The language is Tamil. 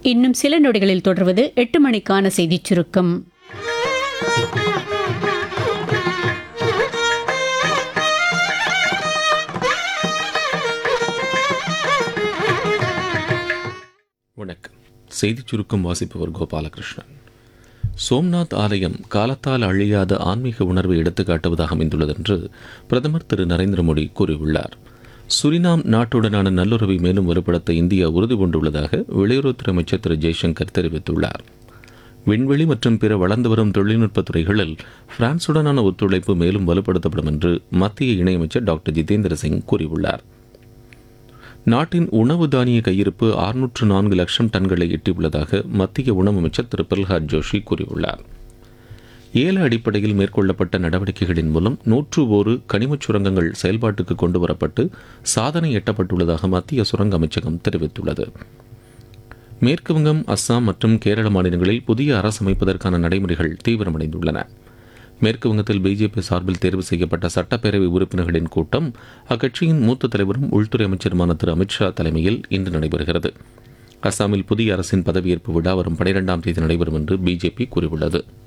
இன்னும் சில நொடிகளில் தொடர்வது எட்டு மணிக்கான செய்திச் சுருக்கம் வணக்கம் செய்திச் சுருக்கம் வாசிப்பவர் கோபாலகிருஷ்ணன் சோம்நாத் ஆலயம் காலத்தால் அழியாத ஆன்மீக உணர்வை எடுத்துக்காட்டுவதாக அமைந்துள்ளது என்று பிரதமர் திரு நரேந்திர மோடி கூறியுள்ளார் சுரினாம் நாட்டுடனான நல்லுறவை மேலும் வலுப்படுத்த இந்தியா உறுதி கொண்டுள்ளதாக வெளியுறவுத்துறை அமைச்சர் திரு ஜெய்சங்கர் தெரிவித்துள்ளார் விண்வெளி மற்றும் பிற வளர்ந்து வரும் தொழில்நுட்ப துறைகளில் பிரான்சுடனான ஒத்துழைப்பு மேலும் வலுப்படுத்தப்படும் என்று மத்திய இணையமைச்சர் டாக்டர் ஜிதேந்திர சிங் கூறியுள்ளார் நாட்டின் உணவு தானிய கையிருப்பு அறுநூற்று நான்கு லட்சம் டன்களை எட்டியுள்ளதாக மத்திய உணவு அமைச்சர் திரு பிரல்ஹாத் ஜோஷி கூறியுள்ளார் ஏல அடிப்படையில் மேற்கொள்ளப்பட்ட நடவடிக்கைகளின் மூலம் நூற்று ஒரு கனிமச் சுரங்கங்கள் செயல்பாட்டுக்கு கொண்டு வரப்பட்டு சாதனை எட்டப்பட்டுள்ளதாக மத்திய சுரங்க அமைச்சகம் தெரிவித்துள்ளது மேற்கு வங்கம் அஸ்ஸாம் மற்றும் கேரள மாநிலங்களில் புதிய அரசு அமைப்பதற்கான நடைமுறைகள் தீவிரமடைந்துள்ளன மேற்கு வங்கத்தில் பிஜேபி சார்பில் தேர்வு செய்யப்பட்ட சட்டப்பேரவை உறுப்பினர்களின் கூட்டம் அக்கட்சியின் மூத்த தலைவரும் உள்துறை அமைச்சருமான திரு அமித்ஷா தலைமையில் இன்று நடைபெறுகிறது அஸ்ஸாமில் புதிய அரசின் பதவியேற்பு விழா வரும் பனிரெண்டாம் தேதி நடைபெறும் என்று பிஜேபி கூறியுள்ளது